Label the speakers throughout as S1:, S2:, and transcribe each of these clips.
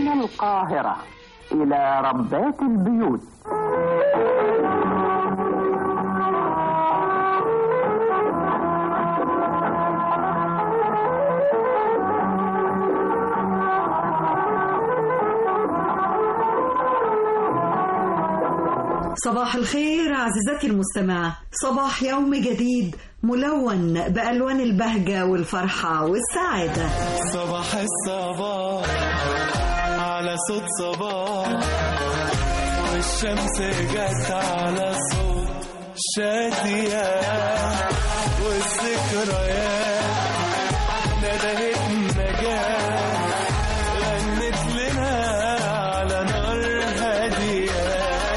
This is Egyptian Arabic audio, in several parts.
S1: من القاهرة إلى ربات البيوت
S2: صباح الخير عزيزتي المستمعة صباح يوم جديد ملون بألوان البهجة والفرحة والسعادة
S3: صباح الصباح على صوت صباح والشمس جت على صوت شادية والذكريات ندهت النجاة غنت لنا على نار هادية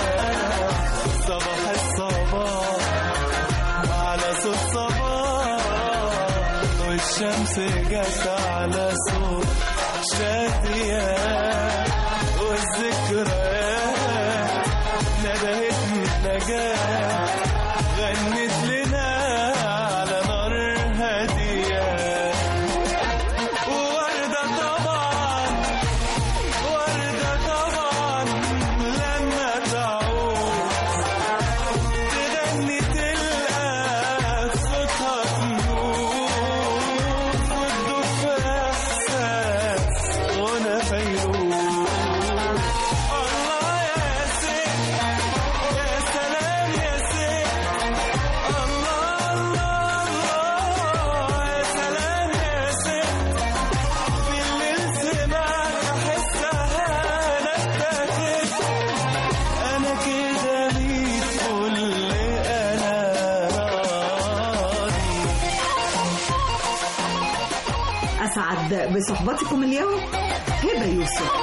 S3: صباح الصباح على صوت صباح والشمس جت على صوت شادية والذكريات ندهت النجاة غنت لنا على نار هادية ووردة طبعا وردة طبعا لما تعود تغني تلقى صوتها تنور وتدوب في احساس غنى فيروز الله يا ست يا سلام يا ست الله الله الله يا سلام يا ست في الليل سمعت احسها انا اتاخدت انا كده ليك كل انا راضي
S2: أسعد بصحبتكم اليوم هبة يوسف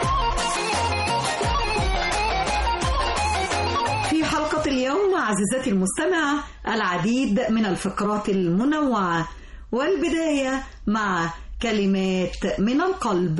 S2: في حلقة اليوم عزيزتي المستمعة العديد من الفقرات المنوعة والبداية مع كلمات من القلب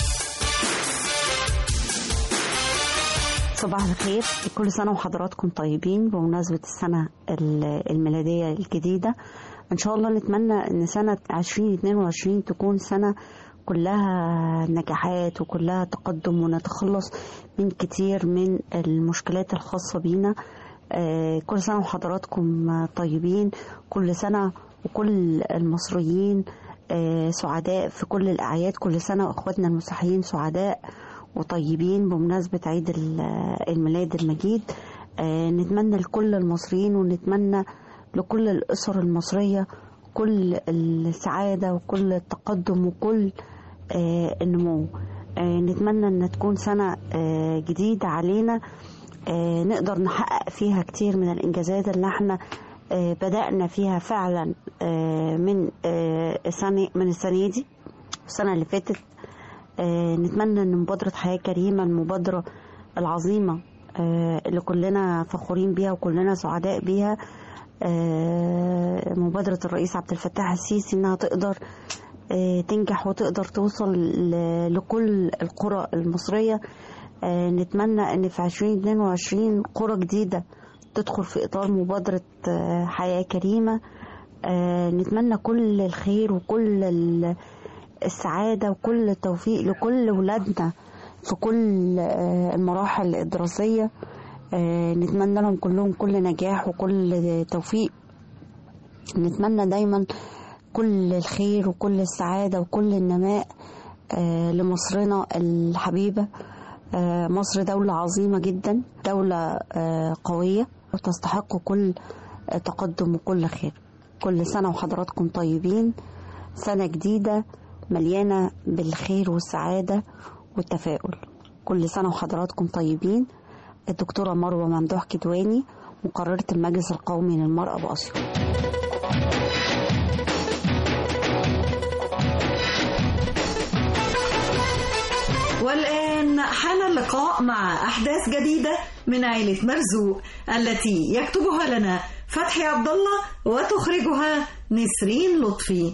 S4: صباح الخير كل سنة وحضراتكم طيبين بمناسبة السنة ال- الميلادية الجديدة إن شاء الله نتمنى إن سنة 2022 تكون سنة كلها نجاحات وكلها تقدم ونتخلص من كتير من المشكلات الخاصة بينا آه، كل سنة وحضراتكم طيبين كل سنة وكل المصريين آه، سعداء في كل الأعياد كل سنة وإخواتنا المسيحيين سعداء وطيبين بمناسبة عيد ال- الميلاد المجيد آه، نتمنى لكل المصريين ونتمنى لكل الأسر المصرية كل السعادة وكل التقدم وكل آه، النمو آه، نتمنى أن تكون سنة آه، جديدة علينا آه، نقدر نحقق فيها كتير من الإنجازات اللي احنا آه، بدأنا فيها فعلا آه، من آه، السنة من السنة دي السنة اللي فاتت آه، نتمنى ان مبادرة حياة كريمة المبادرة العظيمة آه، اللي كلنا فخورين بيها وكلنا سعداء بيها آه، مبادرة الرئيس عبد الفتاح السيسي انها تقدر آه، تنجح وتقدر توصل ل- لكل القرى المصرية آه، نتمنى ان في 2022 قرى جديدة تدخل في اطار مبادرة آه، حياة كريمة آه، نتمنى كل الخير وكل ال- السعادة وكل التوفيق لكل ولادنا في كل آه، المراحل الدراسية آه، نتمنى لهم كلهم كل نجاح وكل توفيق نتمنى دايما كل الخير وكل السعادة وكل النماء آه، لمصرنا الحبيبة آه، مصر دولة عظيمة جدا دولة آه، قوية وتستحق كل تقدم وكل خير كل سنة وحضراتكم طيبين سنة جديدة مليانة بالخير والسعادة والتفاؤل كل سنة وحضراتكم طيبين الدكتورة مروة ممدوح كدواني مقررة المجلس القومي للمرأة بأسيوط
S2: والآن حان اللقاء مع أحداث جديدة من عائلة مرزوق التي يكتبها لنا فتحي عبد الله وتخرجها نسرين لطفي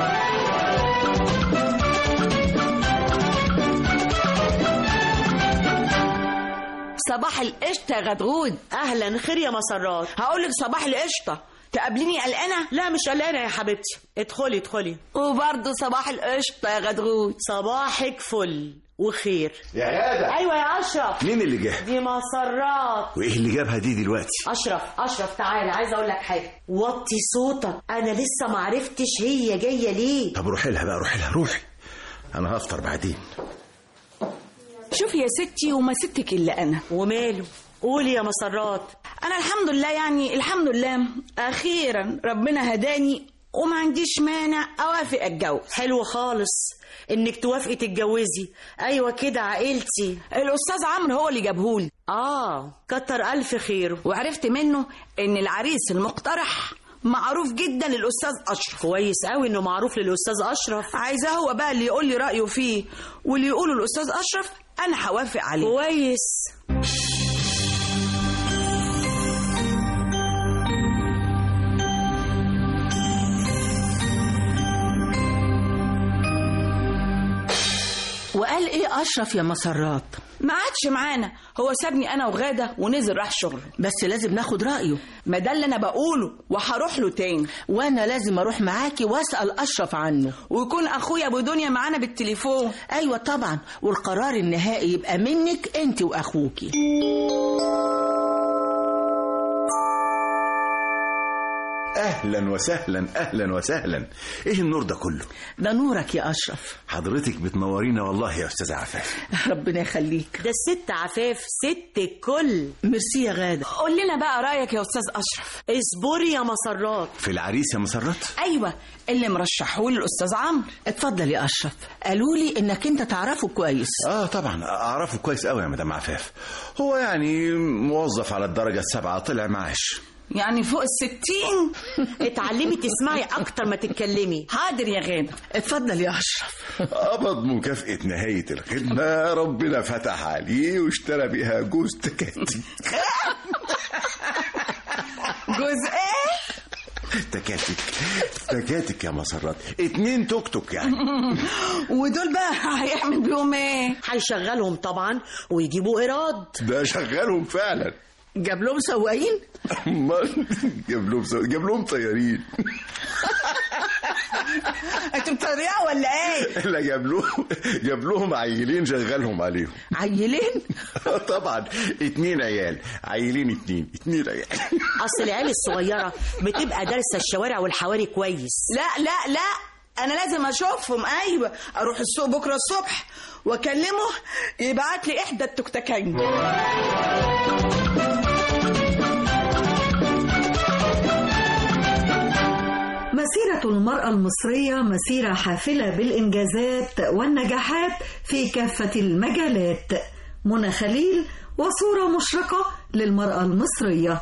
S5: صباح القشطة يا غدغود
S6: اهلا خير يا مسرات
S5: هقولك صباح القشطة تقابليني قلقانة
S6: لا مش قلقانه يا حبيبتي ادخلي ادخلي
S5: وبرضه صباح القشطة يا غدغود
S6: صباحك فل وخير
S7: يا غادة
S6: ايوه يا اشرف
S7: مين اللي جه
S6: دي مسرات
S7: وايه اللي جابها دي دلوقتي
S6: اشرف اشرف تعالى عايزه اقول لك حاجه وطي صوتك انا لسه ما عرفتش هي جايه ليه
S7: طب روحي لها بقى روحي لها روحي انا هفطر بعدين
S5: شوفي يا ستي وما ستك الا انا
S6: وماله قولي يا مسرات
S5: انا الحمد لله يعني الحمد لله اخيرا ربنا هداني وما عنديش مانع اوافق اتجوز
S6: حلو خالص انك توافقي تتجوزي ايوه كده عقلتي
S5: الاستاذ عمرو هو اللي جابهولي
S6: اه كتر الف خيره
S5: وعرفت منه ان العريس المقترح معروف جدا للاستاذ اشرف
S6: كويس قوي انه معروف للاستاذ اشرف
S5: عايزاه هو بقى اللي يقول لي رايه فيه واللي يقوله الاستاذ اشرف انا هوافق عليه
S6: كويس
S8: وقال ايه اشرف يا مسرات
S5: ما عادش معانا هو سابني انا وغاده ونزل راح شغله
S8: بس لازم ناخد رايه
S5: ما ده اللي انا بقوله وهروح له تاني
S8: وانا لازم اروح معاكي واسال اشرف عنه
S5: ويكون اخويا ابو دنيا معانا بالتليفون
S8: ايوه طبعا والقرار النهائي يبقى منك انت واخوكي
S7: اهلا وسهلا اهلا وسهلا ايه النور ده كله
S8: ده نورك يا اشرف
S7: حضرتك بتنورينا والله يا استاذ عفاف
S8: ربنا يخليك
S6: ده الست عفاف ست الكل
S8: ميرسي يا غاده
S5: قول لنا بقى رايك يا استاذ اشرف
S6: اصبري يا مسرات
S7: في العريس يا مسرات
S5: ايوه اللي مرشحولي الاستاذ عمرو
S8: اتفضل يا اشرف قالوا لي انك انت تعرفه كويس
S7: اه طبعا اعرفه كويس قوي يا مدام عفاف هو يعني موظف على الدرجه السابعه طلع معاش
S5: يعني فوق الستين
S6: اتعلمي تسمعي اكتر ما تتكلمي
S5: حاضر يا غاده
S8: اتفضل يا اشرف
S7: قبض مكافأة نهاية الخدمة ربنا فتح عليه واشترى بيها جوز تكاتك
S5: جوز ايه
S7: تكاتك تكاتك يا مسرات اتنين توك توك يعني
S5: ودول بقى هيعمل بيهم ايه
S6: هيشغلهم طبعا ويجيبوا ايراد
S7: ده شغالهم فعلا
S8: جاب لهم سواقين
S7: امال جاب لهم سو- جاب لهم طيارين
S5: انتوا بتتريقوا ولا ايه
S7: لا جاب لهم جاب لهم عيلين شغالهم عليهم
S8: عيلين
S7: طبعا اتنين عيال عيلين اتنين اتنين عيال
S6: اصل العيال الصغيره بتبقى دارسه الشوارع والحواري كويس
S5: لا لا لا انا لازم اشوفهم ايوه اروح السوق بكره الصبح واكلمه يبعت لي احدى التكتكين
S2: مسيرة المرأة المصرية مسيرة حافلة بالإنجازات والنجاحات في كافة المجالات منى خليل وصورة مشرقة للمرأة المصرية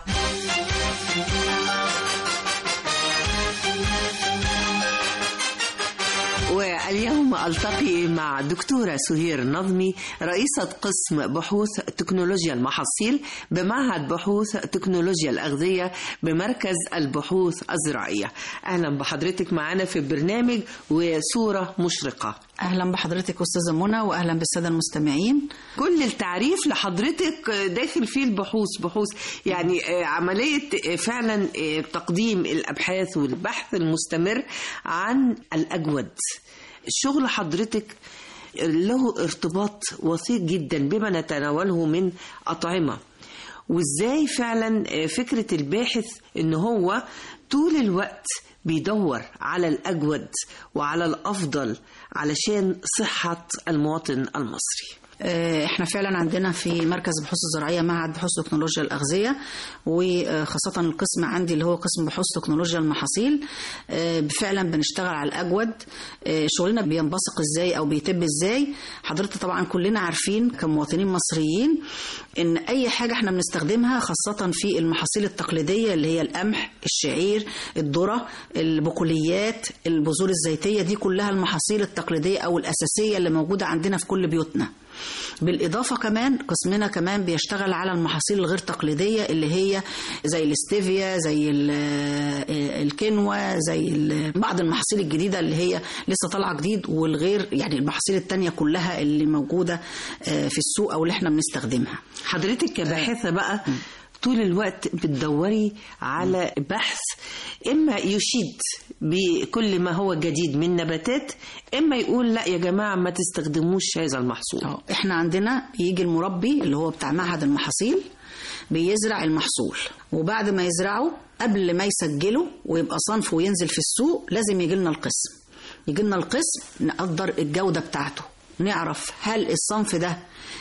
S9: واليوم ألتقي مع دكتورة سهير نظمي رئيسة قسم بحوث تكنولوجيا المحاصيل بمعهد بحوث تكنولوجيا الأغذية بمركز البحوث الزراعية أهلا بحضرتك معنا في برنامج وصورة مشرقة
S10: اهلا بحضرتك استاذه منى واهلا بالساده المستمعين
S9: كل التعريف لحضرتك داخل فيه البحوث بحوث يعني آه، عملية آه، فعلا آه، تقديم الأبحاث والبحث المستمر عن الأجود شغل حضرتك له ارتباط وثيق جدا بما نتناوله من أطعمة وازاي فعلا آه، فكرة الباحث ان هو طول الوقت بيدور على الأجود وعلى الأفضل علشان صحة المواطن المصري
S10: آه، احنا فعلا عندنا في مركز بحوث الزراعيه معهد بحوث تكنولوجيا الاغذيه وخاصه القسم عندي اللي هو قسم بحوث تكنولوجيا المحاصيل آه، فعلا بنشتغل على الاجود آه، شغلنا بينبثق ازاي او بيتم ازاي حضرتك طبعا كلنا عارفين كمواطنين مصريين ان اي حاجه احنا بنستخدمها خاصه في المحاصيل التقليديه اللي هي القمح الشعير الذره البقوليات البذور الزيتيه دي كلها المحاصيل التقليديه او الاساسيه اللي موجوده عندنا في كل بيوتنا بالإضافة كمان قسمنا كمان بيشتغل على المحاصيل الغير تقليدية اللي هي زي الاستيفيا زي ال- الكينوا زي ال- بعض المحاصيل الجديدة اللي هي لسه طالعة جديد والغير يعني المحاصيل التانية كلها اللي موجودة آه، في السوق أو اللي احنا بنستخدمها
S9: حضرتك كباحثة بقى طول الوقت بتدوري على بحث اما يشيد بكل ما هو جديد من نباتات اما يقول لا يا جماعه ما تستخدموش هذا المحصول
S10: احنا عندنا يجي المربي اللي هو بتاع معهد المحاصيل بيزرع المحصول وبعد ما يزرعه قبل ما يسجله ويبقى صنف وينزل في السوق لازم يجي لنا القسم يجي لنا القسم نقدر الجودة بتاعته نعرف هل الصنف ده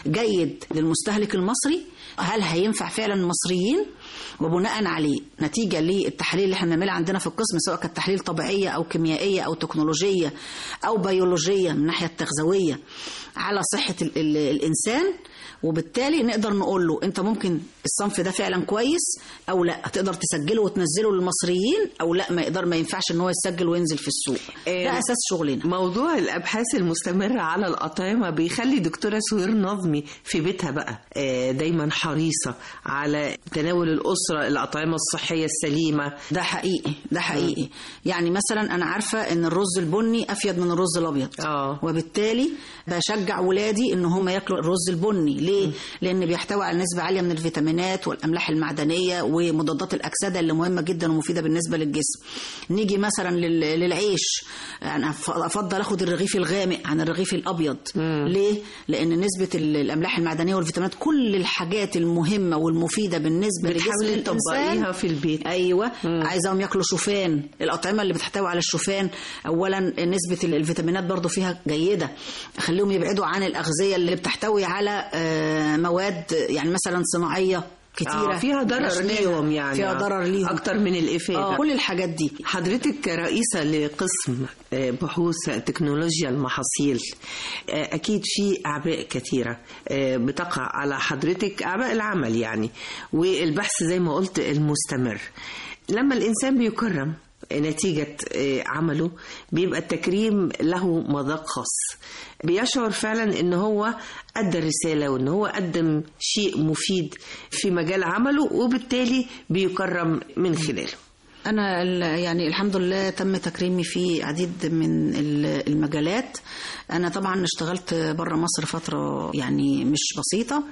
S10: جيد للمستهلك المصري هل هينفع فعلا المصريين وبناء عليه نتيجة للتحاليل اللي احنا بنعملها عندنا في القسم سواء كانت تحاليل طبيعية أو كيميائية أو تكنولوجية أو بيولوجية من الناحية التغذوية على صحة ال ال الإنسان وبالتالي نقدر نقول له انت ممكن الصنف ده فعلا كويس او لا تقدر تسجله وتنزله للمصريين او لا ما يقدر ما ينفعش ان هو يسجل وينزل في السوق ده اساس شغلنا
S9: موضوع الابحاث المستمره على الاطعمه بيخلي دكتوره سهير نظمي في بيتها بقى آه، دايما حريصه على تناول الاسره الاطعمه الصحيه السليمه
S10: ده حقيقي ده حقيقي يعني مثلا انا عارفه ان الرز البني افيد من الرز الابيض
S9: اه
S10: وبالتالي بشجع ولادي ان هم ياكلوا الرز البني ليه لان بيحتوي على نسبه عاليه من الفيتامينات والاملاح المعدنيه ومضادات الاكسده اللي مهمه جدا ومفيده بالنسبه للجسم نيجي مثلا لل- للعيش انا أف- افضل اخد الرغيف الغامق عن الرغيف الابيض ليه لان نسبه ال- الاملاح المعدنيه والفيتامينات كل الحاجات المهمه والمفيده بالنسبه لجسم
S9: بتحاولي
S10: الانسان
S9: تطبقيها في البيت
S10: ايوه عايزاهم ياكلوا شوفان الاطعمه اللي بتحتوي على الشوفان اولا نسبه ال- الفيتامينات برضو فيها جيده اخليهم يبعدوا عن الاغذيه اللي بتحتوي على آه، مواد يعني مثلا صناعيه كتيره
S9: آه، فيها ضرر
S10: مش منها.
S9: ليهم يعني
S10: فيها ضرر ليهم
S9: اكتر من الافاده
S10: آه، كل الحاجات دي
S9: حضرتك كرئيسة لقسم آه، بحوث تكنولوجيا المحاصيل آه، أكيد في أعباء كثيرة آه، بتقع على حضرتك أعباء العمل يعني والبحث زي ما قلت المستمر لما الإنسان بيكرم نتيجة آه، عمله بيبقى التكريم له مذاق خاص بيشعر فعلا ان هو ادى الرسالة وان هو قدم شيء مفيد في مجال عمله وبالتالي بيكرم من خلاله
S10: انا ال- يعني الحمد لله تم تكريمي في عديد من ال- المجالات انا طبعا اشتغلت بره مصر فتره يعني مش بسيطه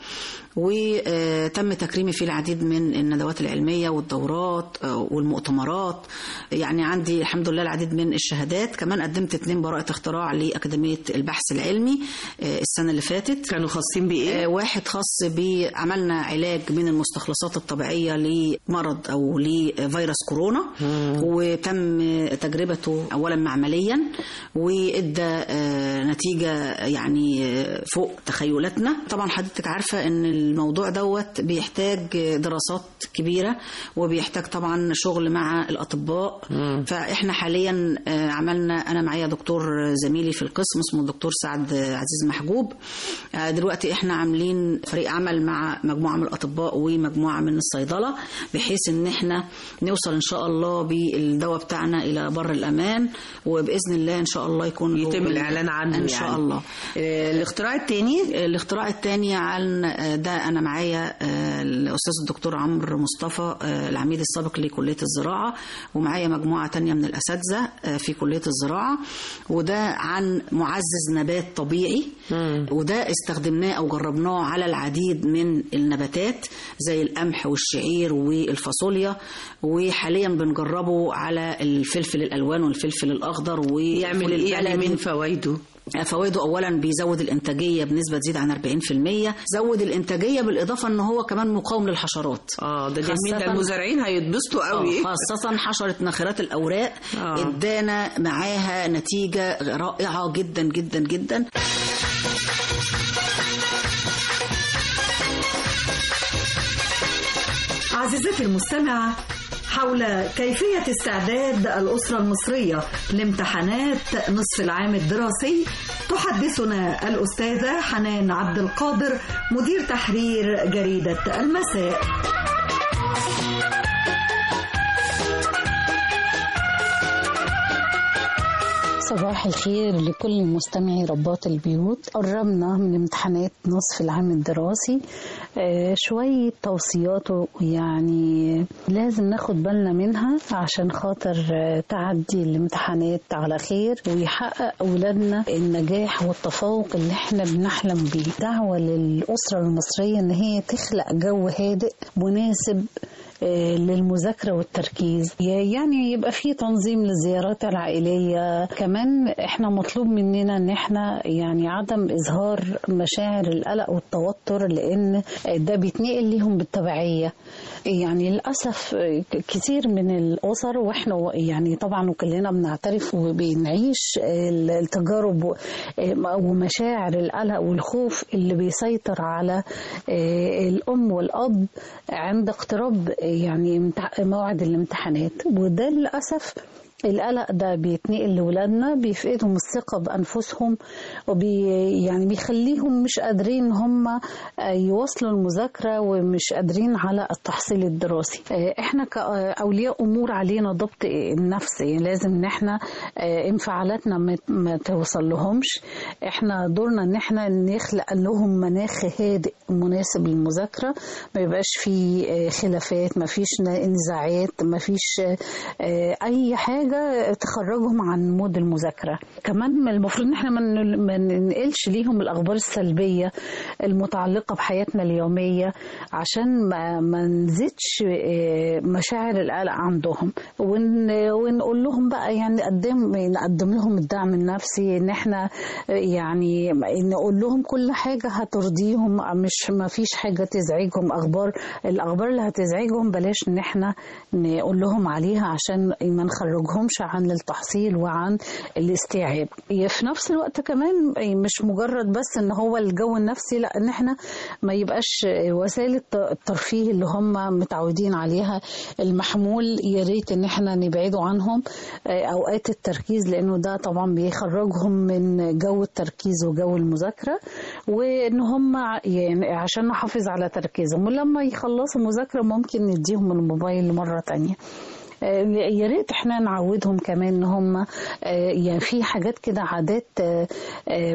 S10: وتم تكريمي في العديد من الندوات العلميه والدورات آه، والمؤتمرات يعني عندي الحمد لله العديد من الشهادات كمان قدمت اتنين براءه اختراع لاكاديميه البحث العلمي آه، السنه اللي فاتت
S9: كانوا خاصين بايه
S10: آه، واحد خاص بعملنا علاج من المستخلصات الطبيعيه لمرض او لفيروس كورونا وتم تجربته اولا معمليا وادى آه، نتيجه يعني آه، فوق تخيلاتنا طبعا حضرتك عارفه ان الموضوع دوت بيحتاج دراسات كبيره وبيحتاج طبعا شغل مع الاطباء فاحنا حاليا آه، عملنا انا معايا دكتور زميلي في القسم اسمه الدكتور سعد عزيز محجوب آه، دلوقتي احنا عاملين فريق عمل مع مجموعه من الاطباء ومجموعه من الصيدله بحيث ان احنا نوصل ان شاء الله بالدواء بتاعنا الى بر الامان وباذن الله ان شاء الله يكون
S9: يتم الإعلان عنه
S10: ان
S9: يعني.
S10: شاء الله
S9: آه، الاختراع الثاني
S10: الاختراع الثاني عن آه، ده انا معايا آه، الاستاذ الدكتور عمرو مصطفى آه، العميد السابق لكليه الزراعه ومعايا مجموعه تانية من الاساتذه آه، في كليه الزراعه وده عن معزز نبات طبيعي وده استخدمناه او جربناه على العديد من النباتات زي القمح والشعير والفاصوليا وحاليا بنجربه على الفلفل الالوان والفلفل الاخضر
S9: يعمل
S10: والفول
S9: ايه يعني
S10: البلدي.
S9: من فوائده
S10: فوائده اولا بيزود الانتاجيه بنسبه تزيد عن 40% زود الانتاجيه بالاضافه ان هو كمان مقاوم للحشرات
S9: اه ده جميل
S10: خاصة-
S9: ده المزارعين هيتبسطوا قوي
S10: آه، خاصة حشرة ناخرات الأوراق
S9: آه.
S10: ادانا معاها نتيجة رائعة جدا جدا جدا
S2: عزيزتي المستمعة حول كيفية استعداد الأسرة المصرية لامتحانات نصف العام الدراسي تحدثنا الأستاذة حنان عبد القادر مدير تحرير جريدة المساء
S11: صباح الخير لكل مستمعي رباط البيوت قربنا من امتحانات نصف العام الدراسي آه، شوية توصيات يعني لازم ناخد بالنا منها عشان خاطر آه، تعدي الامتحانات على خير ويحقق أولادنا النجاح والتفوق اللي احنا بنحلم بيه دعوة للأسرة المصرية ان هي تخلق جو هادئ مناسب آه، للمذاكرة والتركيز يعني يبقى في تنظيم للزيارات العائلية كمان احنا مطلوب مننا ان احنا يعني عدم اظهار مشاعر القلق والتوتر لان ده بيتنقل ليهم بالتبعية يعني للأسف كتير من الأسر واحنا يعني طبعا وكلنا بنعترف وبنعيش التجارب ومشاعر القلق والخوف اللي بيسيطر على الأم والأب عند اقتراب يعني امتح- موعد الامتحانات وده للأسف القلق ده بيتنقل لولادنا بيفقدهم الثقة بأنفسهم وبي يعني بيخليهم مش قادرين ان هم يواصلوا المذاكرة ومش قادرين على التحصيل الدراسي آه، احنا كأولياء أمور علينا ضبط النفس يعني لازم ان احنا آه، انفعالاتنا ما- ما توصل لهمش احنا دورنا ان احنا نخلق لهم مناخ هادئ مناسب للمذاكرة ما يبقاش فيه آه، خلافات ما فيش نزاعات ما فيش آه، اي حاجة تخرجهم عن مود المذاكرة كمان المفروض ان احنا ما نن- ما ننقلش ليهم الاخبار السلبية المتعلقة بحياتنا اليومية عشان ما, ما نزيدش آه، مشاعر القلق عندهم ون ونقول لهم بقى يعني نقدم نقدم لهم الدعم النفسي ان احنا آه، يعني نقول لهم كل حاجة هترضيهم مش ما فيش حاجة تزعجهم اخبار الاخبار اللي هتزعجهم بلاش ان احنا نقول لهم عليها عشان ما نخرجهمش عن التحصيل وعن الاستيعاب في نفس الوقت كمان مش مجرد بس ان هو الجو النفسي لا ان احنا ما يبقاش وسائل الت- الترفيه اللي هم متعودين عليها المحمول يا ريت ان احنا نبعده عنهم اوقات التركيز لانه ده طبعا بيخرجهم من جو التركيز وجو المذاكره وان هم يعني عشان نحافظ على تركيزهم ولما يخلصوا مذاكره ممكن نديهم الموبايل مره تانية آه، يا ريت احنا نعودهم كمان ان هم آه، يعني في حاجات كده عادات آه، آه،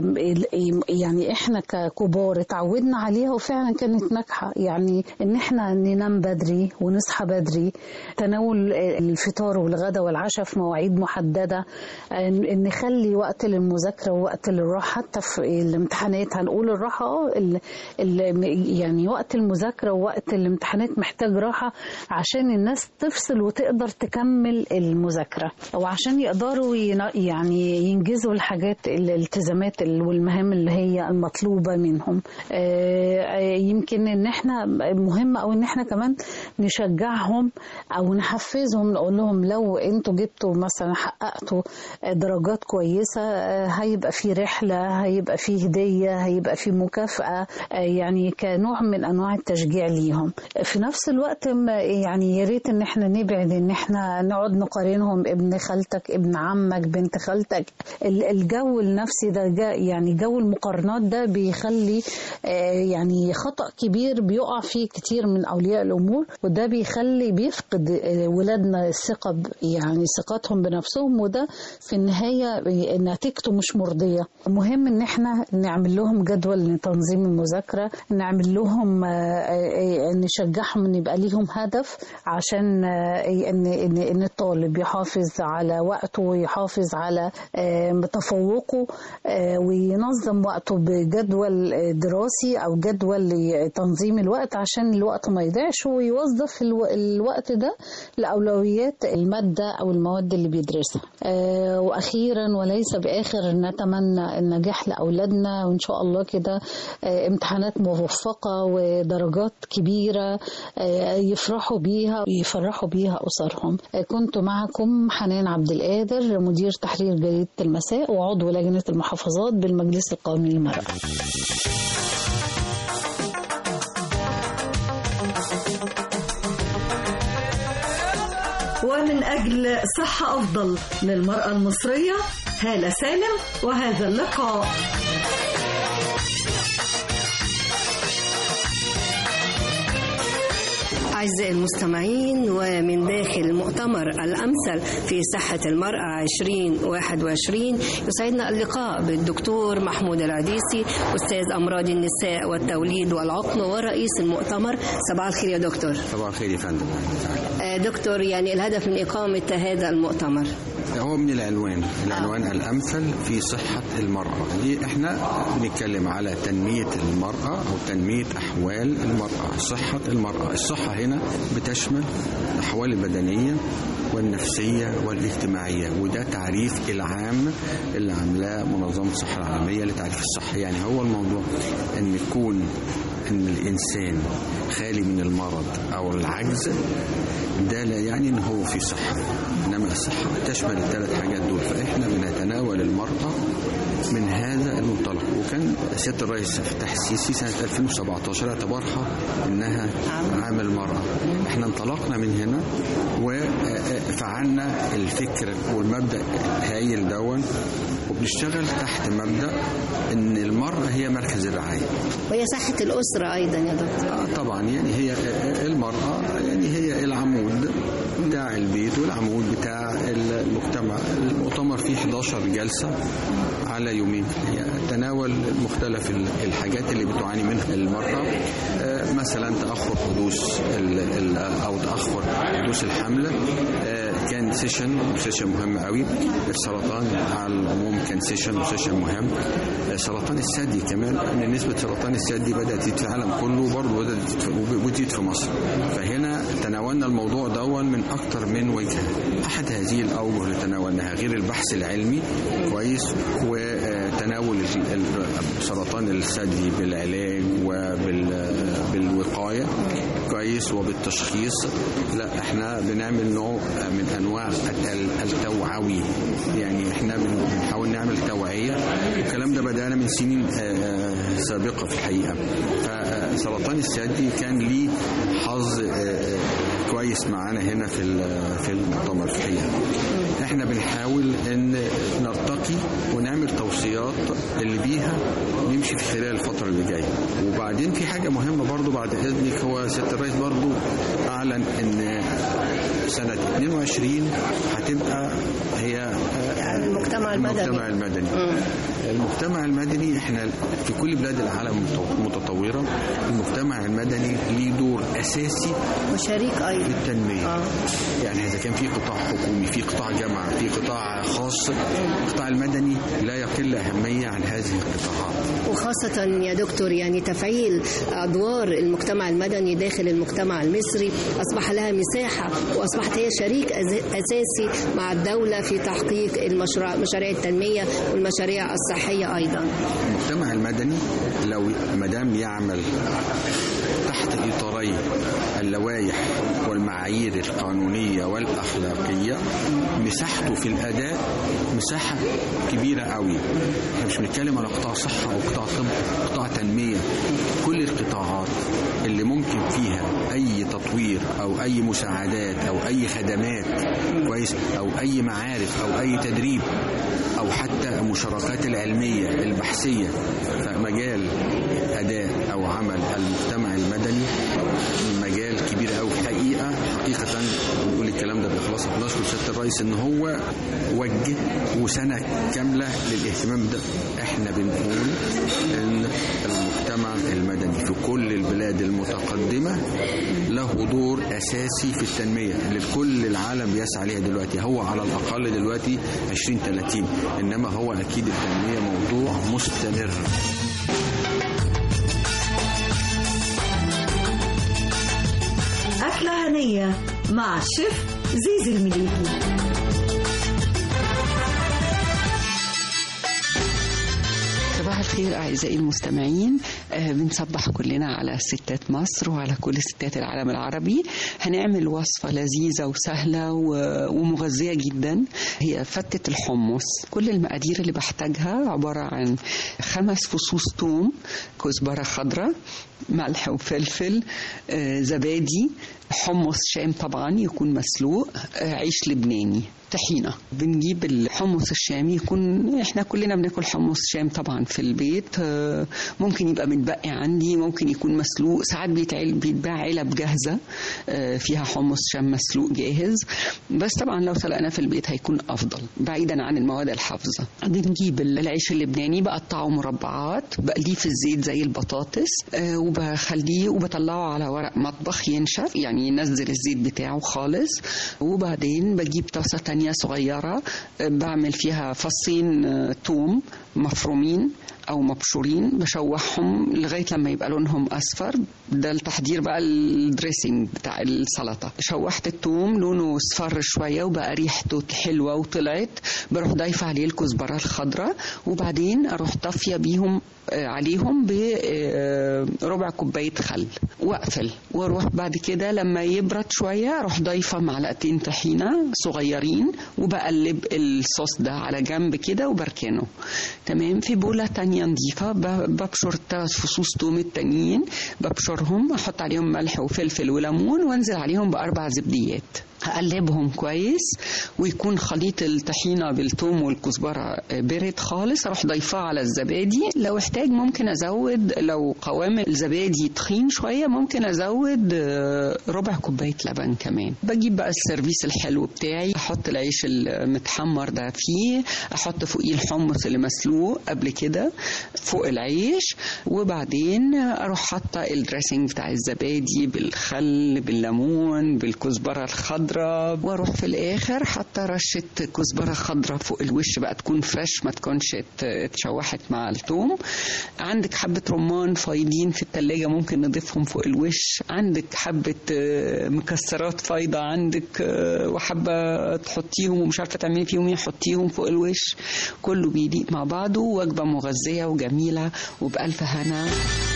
S11: يعني احنا ككبار اتعودنا عليها وفعلا كانت ناجحه يعني ان احنا ننام بدري ونصحى بدري تناول الفطار والغداء والعشاء في مواعيد محدده آه، نخلي وقت للمذاكره ووقت للراحه حتى في الامتحانات هنقول الراحه اه ال- ال- يعني وقت المذاكره ووقت الامتحانات محتاج راحه عشان الناس تفصل وتقدر تكمل المذاكره وعشان يقدروا ين- يعني ينجزوا الحاجات الالتزامات ال- والمهام اللي هي المطلوبه منهم آه، آه، يمكن ان احنا مهم او ان احنا كمان نشجعهم او نحفزهم نقول لهم لو انتوا جبتوا مثلا حققتوا درجات كويسه آه، هيبقى في رحله هيبقى في هديه هيبقى في مكافاه آه، يعني كنوع من انواع التشجيع ليهم في نفس الوقت م- يعني يا ريت ان احنا نبعد ان احنا نقعد نقارنهم ابن خالتك ابن عمك بنت خالتك ال- الجو النفسي ده جا يعني جو المقارنات ده بيخلي آه، يعني خطأ كبير بيقع فيه كتير من اولياء الامور وده بيخلي بيفقد آه، ولادنا الثقه ب- يعني ثقتهم بنفسهم وده في النهايه بي- نتيجته مش مرضيه مهم ان احنا نعمل لهم جدول لتنظيم المذاكره نعمل لهم آه، آه، آه، نشجعهم ان يبقى ليهم هدف عشان آه، ان ان ان الطالب يحافظ على وقته ويحافظ على آه، تفوقه آه، وينظم وقته بجدول آه، دراسي او جدول لتنظيم الوقت عشان الوقت ما يضيعش ويوظف الو- الوقت ده لاولويات الماده او المواد اللي بيدرسها آه، واخيرا وليس باخر نتمنى النجاح لاولادنا وان شاء الله كده آه، امتحانات موفقه ودرجات كبيره آه، يفرحوا بيها ويفرحوا بيها اسرهم آه، كنت معكم حنان عبد القادر مدير تحرير جريده المساء وعضو لجنه المحافظات بالمجلس القومي للمراه
S2: ومن أجل صحة أفضل للمرأة المصرية هالة سالم وهذا اللقاء
S12: أعزائي المستمعين ومن داخل مؤتمر الأمثل في صحة المرأة 2021 يسعدنا اللقاء بالدكتور محمود العديسي أستاذ أمراض النساء والتوليد والعقم ورئيس المؤتمر صباح الخير يا دكتور
S13: صباح الخير يا فندم
S12: آه، دكتور يعني الهدف من إقامة هذا المؤتمر
S13: هو من العنوان العنوان الأمثل في صحة المرأة دي احنا بنتكلم على تنمية المرأة أو تنمية أحوال المرأة صحة المرأة الصحة هنا بتشمل الأحوال البدنية والنفسية والاجتماعية وده تعريف العام اللي عاملاه منظمة الصحة العالمية لتعريف الصحة يعني هو الموضوع أن يكون أن الإنسان خالي من المرض أو العجز ده لا يعني ان هو في صحه انما الصحه تشمل الثلاث حاجات دول فاحنا بنتناول المراه من هذا المنطلق وكان سياده الرئيس فتح السيسي سنه 2017 اعتبرها انها عام المراه احنا انطلقنا من هنا وفعلنا الفكر والمبدا الهائل دون وبنشتغل تحت مبدا ان المراه هي مركز الرعايه
S12: وهي صحة الأسرة أيضا يا دكتور
S13: آه طبعا يعني هي المرأة يعني هي العمود بتاع البيت والعمود بتاع المجتمع المؤتمر فيه 11 جلسة على يومين يعني تناول مختلف الحاجات اللي بتعاني منها المرأة آه، مثلا تأخر حدوث ال- ال- أو تأخر حدوث الحمل آه، كان سيشن سيشن مهم قوي السرطان على العموم كان سيشن وسيشن مهم آه، سرطان الثدي كمان ان نسبه سرطان الثدي بدات تزيد في العالم كله وبرضه بدات تزيد في- وبتزيد في مصر فهنا تناولنا الموضوع دون من اكتر من وجهه احد هذه الاوجه اللي تناولناها غير البحث العلمي كويس وتناول ال- ال- سرطان الثدي بالعلاج وبالوقايه كويس وبالتشخيص لا احنا بنعمل نوع من انواع ال- التوعوي يعني احنا بن- بنحاول نعمل توعيه الكلام ده بدانا من سنين آه، آه، سابقه في الحقيقه فسرطان الثدي كان ليه حظ آه، آه، كويس معانا هنا في ال- في المؤتمر في الحقيقه احنا بنحاول ان نرتقي ونعمل توصيات اللي بيها نمشي في خلال الفتره اللي جايه وبعدين في حاجه مهمه برضو بعد اذنك هو سياده الرئيس برضو اعلن ان سنه 22 هتبقى هي
S12: المجتمع المدني.
S13: المجتمع المدني المجتمع المدني احنا في كل بلاد العالم متطوره المجتمع المدني ليه دور اساسي
S12: وشريك أيضا
S13: في التنميه يعني اذا كان في قطاع حكومي في قطاع جامعه في قطاع خاص القطاع المدني لا يقل اهميه عن هذه القطاعات
S12: وخاصة يا دكتور يعني تفعيل أدوار المجتمع المدني داخل المجتمع المصري أصبح لها مساحة وأصبحت هي شريك أز- أساسي مع الدولة في تحقيق المشروع مشاريع التنمية والمشاريع الصحية أيضا
S13: المجتمع المدني لو مدام يعمل تحت اطاري اللوائح والمعايير القانونيه والاخلاقيه مساحته في الاداء مساحه كبيره قوي احنا مش بنتكلم على قطاع صحه او قطاع طب قطاع تنميه كل القطاعات اللي ممكن فيها اي تطوير او اي مساعدات او اي خدمات كويس او اي معارف او اي تدريب او حتى المشاركات العلميه البحثيه فمجال اداء او عمل المجتمع المدني مجال كبير قوي في الحقيقه حقيقه بنقول الكلام ده باخلاص بنشكر سياده الرئيس ان هو وجه وسنه كامله للاهتمام ده احنا بنقول ان المجتمع المدني في كل البلاد المتقدمه له دور اساسي في التنميه اللي كل العالم بيسعى ليها دلوقتي هو على الاقل دلوقتي 2030 انما هو اكيد التنميه موضوع مستمر
S2: أكلة هنية مع الشيف زيزي المليكي
S14: صباح الخير أعزائي المستمعين آه، بنصبح كلنا على ستات مصر وعلى كل ستات العالم العربي هنعمل وصفة لذيذة وسهلة و- ومغذية جدا هي فتة الحمص كل المقادير اللي بحتاجها عبارة عن خمس فصوص ثوم كزبرة خضراء ملح وفلفل آه، زبادي حمص شام طبعا يكون مسلوق آه، عيش لبناني طحينة بنجيب الحمص الشامي يكون احنا كلنا بناكل حمص شام طبعا في البيت آه، ممكن يبقى متبقي عندي ممكن يكون مسلوق ساعات بيتعل بيتباع علب جاهزة آه، فيها حمص شام مسلوق جاهز بس طبعا لو سلقناه في البيت هيكون أفضل بعيدا عن المواد الحافظة بنجيب العيش اللبناني بقطعه مربعات بقليه في الزيت زي البطاطس آه، وبخليه وبطلعه على ورق مطبخ ينشف يعني ينزل الزيت بتاعه خالص وبعدين بجيب طاسة تانية صغيرة آه، بعمل فيها فصين آه، توم مفرومين او مبشورين بشوحهم لغايه لما يبقى لونهم اصفر ده التحضير بقى الدريسنج بتاع السلطه شوحت الثوم لونه اصفر شويه وبقى ريحته حلوه وطلعت بروح ضايفه عليه الكزبره الخضراء وبعدين اروح طافيه بيهم آه، عليهم بربع كوبايه خل واقفل واروح بعد كده لما يبرد شويه اروح ضايفه معلقتين طحينه صغيرين وبقلب الصوص ده على جنب كده وبركنه تمام في بوله تانية نضيفة ب- ببشر التلات فصوص توم التانيين ببشرهم احط عليهم ملح وفلفل وليمون وانزل عليهم باربع زبديات هقلبهم كويس ويكون خليط الطحينة بالثوم والكزبرة برد خالص اروح ضيفاه على الزبادي لو احتاج ممكن ازود لو قوام الزبادي تخين شوية ممكن ازود آه، ربع كوباية لبن كمان بجيب بقى السيرفيس الحلو بتاعي احط العيش المتحمر ده فيه احط فوقيه الحمص اللي مسلوق قبل كده فوق العيش وبعدين اروح حاطه الدريسنج بتاع الزبادي بالخل بالليمون بالكزبره الخضراء واروح في الاخر حاطه رشه كزبره خضراء فوق الوش بقى تكون فريش ما تكونش ات- اتشوحت مع الثوم عندك حبه رمان فايضين في التلاجة ممكن نضيفهم فوق الوش عندك حبه آه، مكسرات فايضه عندك آه، وحبه تحطيهم ومش عارفه تعملي فيهم ايه حطيهم فوق الوش كله بيليق مع بعضه وجبه مغذيه وجميله وبألف هنا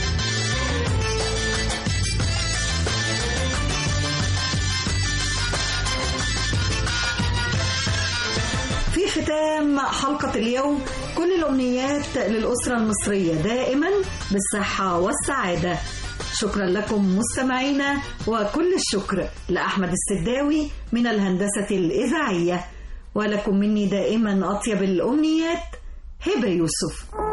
S2: في ختام حلقة اليوم كل الأمنيات للأسرة المصرية دائما بالصحة والسعادة شكرا لكم مستمعينا وكل الشكر لأحمد السداوي من الهندسة الإذاعية ولكم مني دائما أطيب الأمنيات هبة يوسف